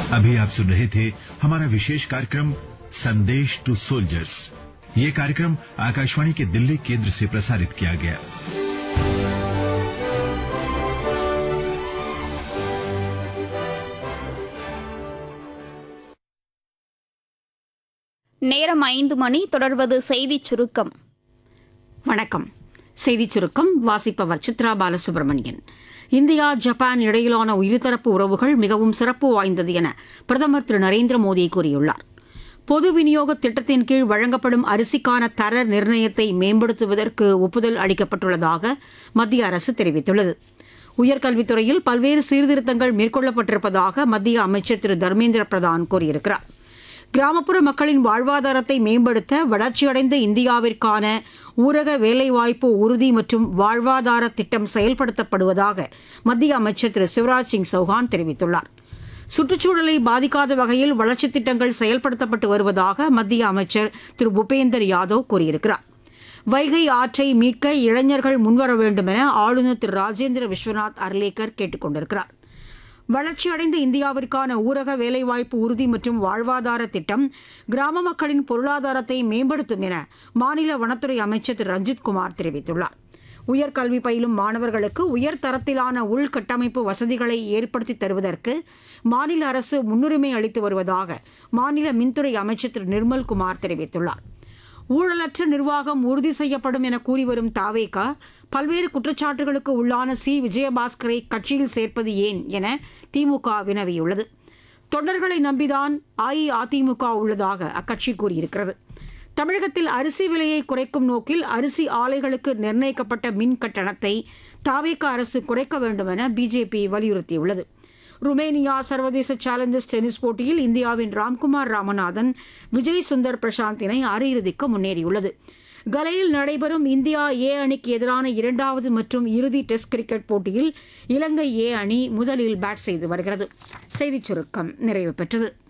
अभी आप सुन रहे थे हमारा विशेष कार्यक्रम संदेश टू सोल्जर्स ये कार्यक्रम आकाशवाणी के दिल्ली केंद्र से प्रसारित किया गया நேரம் ஐந்து மணி தொடர்வது செய்திச் சுருக்கம் வணக்கம் செய்திச் சுருக்கம் வாசிப்பவர் சித்ரா பாலசுப்ரமணியன் இந்தியா ஜப்பான் இடையிலான உயிர்தரப்பு உறவுகள் மிகவும் சிறப்பு வாய்ந்தது என பிரதமர் திரு நரேந்திர மோடி கூறியுள்ளார் பொது விநியோக திட்டத்தின் கீழ் வழங்கப்படும் அரிசிக்கான தர நிர்ணயத்தை மேம்படுத்துவதற்கு ஒப்புதல் அளிக்கப்பட்டுள்ளதாக மத்திய அரசு தெரிவித்துள்ளது உயர்கல்வித்துறையில் பல்வேறு சீர்திருத்தங்கள் மேற்கொள்ளப்பட்டிருப்பதாக மத்திய அமைச்சர் திரு தர்மேந்திர பிரதான் கூறியிருக்கிறார் கிராமப்புற மக்களின் வாழ்வாதாரத்தை மேம்படுத்த வளர்ச்சியடைந்த இந்தியாவிற்கான ஊரக வேலைவாய்ப்பு உறுதி மற்றும் வாழ்வாதார திட்டம் செயல்படுத்தப்படுவதாக மத்திய அமைச்சர் திரு சிவராஜ் சிங் சௌஹான் தெரிவித்துள்ளார் சுற்றுச்சூழலை பாதிக்காத வகையில் வளர்ச்சித் திட்டங்கள் செயல்படுத்தப்பட்டு வருவதாக மத்திய அமைச்சர் திரு பூபேந்தர் யாதவ் கூறியிருக்கிறார் வைகை ஆற்றை மீட்க இளைஞர்கள் முன்வர வேண்டும் என ஆளுநர் திரு ராஜேந்திர விஸ்வநாத் அர்லேக்கர் கேட்டுக் கொண்டிருக்கிறார் வளர்ச்சியடைந்த இந்தியாவிற்கான ஊரக வேலைவாய்ப்பு உறுதி மற்றும் வாழ்வாதார திட்டம் கிராம மக்களின் பொருளாதாரத்தை மேம்படுத்தும் என மாநில வனத்துறை அமைச்சர் திரு ரஞ்சித் குமார் தெரிவித்துள்ளார் உயர்கல்வி பயிலும் மாணவர்களுக்கு உயர் தரத்திலான உள்கட்டமைப்பு வசதிகளை ஏற்படுத்தி தருவதற்கு மாநில அரசு முன்னுரிமை அளித்து வருவதாக மாநில மின்துறை அமைச்சர் திரு நிர்மல்குமார் தெரிவித்துள்ளார் ஊழலற்ற நிர்வாகம் உறுதி செய்யப்படும் என கூறி வரும் தாவேகா பல்வேறு குற்றச்சாட்டுகளுக்கு உள்ளான சி விஜயபாஸ்கரை கட்சியில் சேர்ப்பது ஏன் என திமுக வினவியுள்ளது தொண்டர்களை நம்பிதான் அஇஅதிமுக உள்ளதாக அக்கட்சி கூறியிருக்கிறது தமிழகத்தில் அரிசி விலையை குறைக்கும் நோக்கில் அரிசி ஆலைகளுக்கு நிர்ணயிக்கப்பட்ட மின் கட்டணத்தை தாவேக அரசு குறைக்க வேண்டும் என பிஜேபி வலியுறுத்தியுள்ளது ருமேனியா சர்வதேச சேலஞ்சர்ஸ் டென்னிஸ் போட்டியில் இந்தியாவின் ராம்குமார் ராமநாதன் விஜய் சுந்தர் பிரசாந்த் இணை அரையிறுதிக்கு முன்னேறியுள்ளது கலையில் நடைபெறும் இந்தியா ஏ அணிக்கு எதிரான இரண்டாவது மற்றும் இறுதி டெஸ்ட் கிரிக்கெட் போட்டியில் இலங்கை ஏ அணி முதலில் பேட் செய்து வருகிறது செய்திச் சுருக்கம் நிறைவு பெற்றது